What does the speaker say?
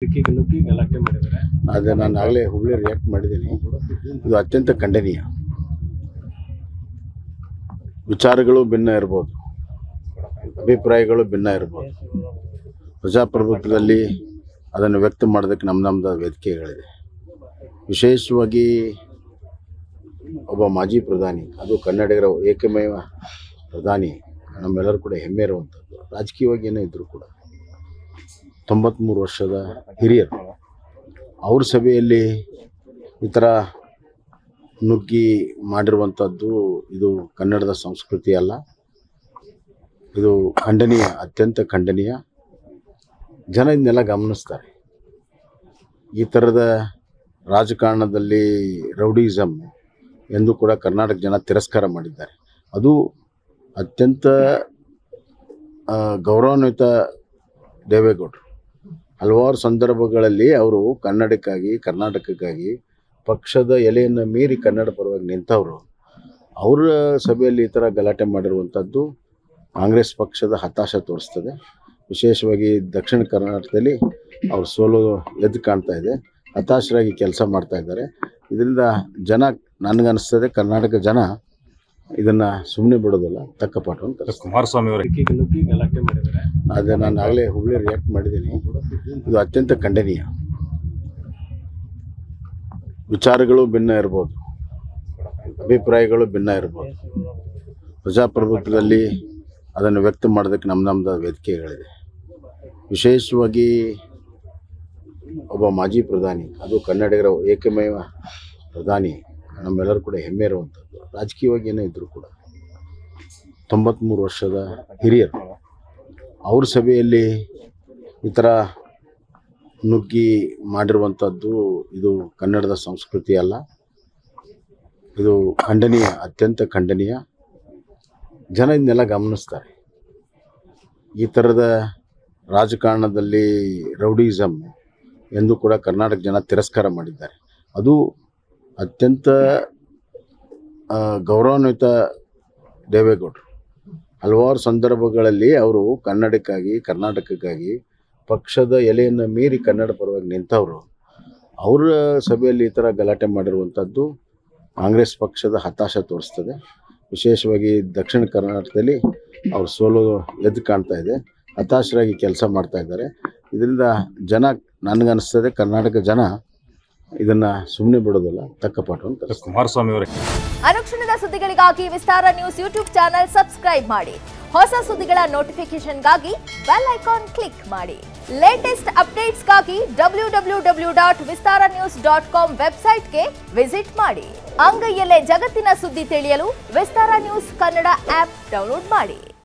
ಡಿಕ್ಕಿಗೆ ನುಗ್ಗಿ ಗಲಾಟೆ ಮಾಡಿದ್ದಾರೆ ಅದೇ ನಾನು ಆಗಲೇ ಹುಬ್ಳಿ ರಿಯಾಕ್ಟ್ ಮಾಡಿದ್ದೀನಿ ಇದು ಅತ್ಯಂತ ಖಂಡನೀಯ ವಿಚಾರಗಳು ಭಿನ್ನ ಇರ್ಬೋದು ಅಭಿಪ್ರಾಯಗಳು ಭಿನ್ನ ಇರ್ಬೋದು ಪ್ರಜಾಪ್ರಭುತ್ವದಲ್ಲಿ ಅದನ್ನು ವ್ಯಕ್ತ ಮಾಡೋದಕ್ಕೆ ನಮ್ಮ ನಮ್ಮದ ವೇದಿಕೆಗಳಿದೆ ವಿಶೇಷವಾಗಿ ಒಬ್ಬ ಮಾಜಿ ಪ್ರಧಾನಿ ಅದು ಕನ್ನಡಿಗರ ಏಕಮೇವ ಪ್ರಧಾನಿ ನಮ್ಮೆಲ್ಲರೂ ಕೂಡ ಹೆಮ್ಮೆ ಇರುವಂಥದ್ದು ರಾಜಕೀಯವಾಗಿ ಏನೇ ಇದ್ದರೂ ಕೂಡ ತೊಂಬತ್ತ್ಮೂರು ವರ್ಷದ ಹಿರಿಯರು ಅವ್ರ ಸಭೆಯಲ್ಲಿ ಈ ಥರ ನುಗ್ಗಿ ಮಾಡಿರುವಂಥದ್ದು ಇದು ಕನ್ನಡದ ಸಂಸ್ಕೃತಿ ಅಲ್ಲ ಇದು ಖಂಡನೀಯ ಅತ್ಯಂತ ಖಂಡನೀಯ ಜನ ಇದನ್ನೆಲ್ಲ ಗಮನಿಸ್ತಾರೆ ಈ ಥರದ ರಾಜಕಾರಣದಲ್ಲಿ ರೌಡಿಸಮ್ ಎಂದು ಕೂಡ ಕರ್ನಾಟಕ ಜನ ತಿರಸ್ಕಾರ ಮಾಡಿದ್ದಾರೆ ಅದು ಅತ್ಯಂತ ಆ, ಗೌರವಾನ್ವಿತ ದೇವೇಗೌಡರು ಹಲವಾರು ಸಂದರ್ಭಗಳಲ್ಲಿ ಅವರು ಕನ್ನಡಕ್ಕಾಗಿ ಕರ್ನಾಟಕಕ್ಕಾಗಿ ಪಕ್ಷದ ಎಲೆಯನ್ನು ಮೀರಿ ಕನ್ನಡ ಪರವಾಗಿ ನಿಂತವರು ಅವರ ಸಭೆಯಲ್ಲಿ ಈ ಥರ ಗಲಾಟೆ ಮಾಡಿರುವಂಥದ್ದು ಕಾಂಗ್ರೆಸ್ ಪಕ್ಷದ ಹತಾಶ ತೋರಿಸ್ತದೆ ವಿಶೇಷವಾಗಿ ದಕ್ಷಿಣ ಕರ್ನಾಟಕದಲ್ಲಿ ಅವ್ರ ಸೋಲು ಎದ್ದು ಕಾಣ್ತಾ ಇದೆ ಹತಾಶರಾಗಿ ಕೆಲಸ ಮಾಡ್ತಾ ಇದ್ದಾರೆ ಇದರಿಂದ ಜನ ನನಗನ್ನಿಸ್ತದೆ ಕರ್ನಾಟಕ ಜನ ಇದನ್ನು ಸುಮ್ಮನೆ ಬಿಡೋದಿಲ್ಲ ತಕ್ಕ ಪಾಠವನ್ನು ಕಲಿಸ್ತಾರೆ ಕುಮಾರಸ್ವಾಮಿ ಅವರೇ ಡಿಕ್ಕಿಗೆ ನುಗ್ಗಿ ಗಲಾಟೆ ಮಾಡಿದ್ದಾರೆ ಅದೇ ನಾನು ಆಗಲೇ ಹುಬ್ಳಿ ರಿಯಾಕ್ಟ್ ಮಾಡಿದ್ದೀನಿ ಇದು ಅತ್ಯಂತ ಖಂಡನೀಯ ವಿಚಾರಗಳು ಭಿನ್ನ ಇರ್ಬೋದು ಅಭಿಪ್ರಾಯಗಳು ಭಿನ್ನ ಇರ್ಬೋದು ಪ್ರಜಾಪ್ರಭುತ್ವದಲ್ಲಿ ಅದನ್ನು ವ್ಯಕ್ತ ಮಾಡೋದಕ್ಕೆ ನಮ್ಮ ನಮ್ಮದ ವೇದಿಕೆಗಳಿದೆ ವಿಶೇಷವಾಗಿ ಒಬ್ಬ ಮಾಜಿ ಪ್ರಧಾನಿ ಅದು ಕನ್ನಡಿಗರ ಏಕಮೇವ ಪ್ರಧಾನಿ ನಮ್ಮೆಲ್ಲರೂ ಕೂಡ ಹೆಮ್ಮೆ ಇರುವಂಥದ್ದು ರಾಜಕೀಯವಾಗಿ ಏನೇ ಇದ್ದರೂ ಕೂಡ ತೊಂಬತ್ತ್ಮೂರು ವರ್ಷದ ಹಿರಿಯರು ಅವ್ರ ಸಭೆಯಲ್ಲಿ ಈ ಥರ ನುಗ್ಗಿ ಮಾಡಿರುವಂಥದ್ದು ಇದು ಕನ್ನಡದ ಸಂಸ್ಕೃತಿ ಅಲ್ಲ ಇದು ಖಂಡನೀಯ ಅತ್ಯಂತ ಖಂಡನೀಯ ಜನ ಇದನ್ನೆಲ್ಲ ಗಮನಿಸ್ತಾರೆ ಈ ಥರದ ರಾಜಕಾರಣದಲ್ಲಿ ರೌಡಿಸಮ್ ಎಂದು ಕೂಡ ಕರ್ನಾಟಕ ಜನ ತಿರಸ್ಕಾರ ಮಾಡಿದ್ದಾರೆ ಅದು ಅತ್ಯಂತ ಆ, ಗೌರವಾನ್ವಿತ ದೇವೇಗೌಡರು ಹಲವಾರು ಸಂದರ್ಭಗಳಲ್ಲಿ ಅವರು ಕನ್ನಡಕ್ಕಾಗಿ ಕರ್ನಾಟಕಕ್ಕಾಗಿ ಪಕ್ಷದ ಎಲೆಯನ್ನು ಮೀರಿ ಕನ್ನಡ ಪರವಾಗಿ ನಿಂತವರು ಅವರ ಸಭೆಯಲ್ಲಿ ಈ ಥರ ಗಲಾಟೆ ಮಾಡಿರುವಂಥದ್ದು ಕಾಂಗ್ರೆಸ್ ಪಕ್ಷದ ಹತಾಶ ತೋರಿಸ್ತದೆ ವಿಶೇಷವಾಗಿ ದಕ್ಷಿಣ ಕರ್ನಾಟಕದಲ್ಲಿ ಅವ್ರ ಸೋಲು ಎದ್ದು ಕಾಣ್ತಾ ಇದೆ ಹತಾಶರಾಗಿ ಕೆಲಸ ಮಾಡ್ತಾ ಇದ್ದಾರೆ ಇದರಿಂದ ಜನ ನನಗನ್ನಿಸ್ತದೆ ಕರ್ನಾಟಕ ಜನ ಇದನ್ನು ಸುಮ್ಮನೆ ಬಿಡೋದಿಲ್ಲ ತಕ್ಕ ಪಾಠವನ್ನು ಕಲಿಸ್ತಾರೆ ಕುಮಾರಸ್ವಾಮಿ ಅವರೇ ಅನುಕ್ಷಣದ ಸುದ್ದಿಗಳಿಗಾಗಿ Vistara news YouTube channel subscribe ಮಾಡಿ ಹೊಸ ಸುದ್ದಿಗಳ ನೋಟಿಫಿಕೇಶನ್ಗಾಗಿ ಬೆಲ್ ಐಕಾನ್ ಕ್ಲಿಕ್ ಮಾಡಿ ಲೇಟೆಸ್ಟ್ ಅಪ್ಡೇಟ್ಸ್ಗಾಗಿ W W W dot Vistara news dot com ವೆಬ್ಸೈಟ್ಗೆ ವಿಸಿಟ್ ಮಾಡಿ ಅಂಗೈಯಲ್ಲೇ ಜಗತ್ತಿನ ಸುದ್ದಿ ತಿಳಿಯಲು Vistara news Kannada app download ಮಾಡಿ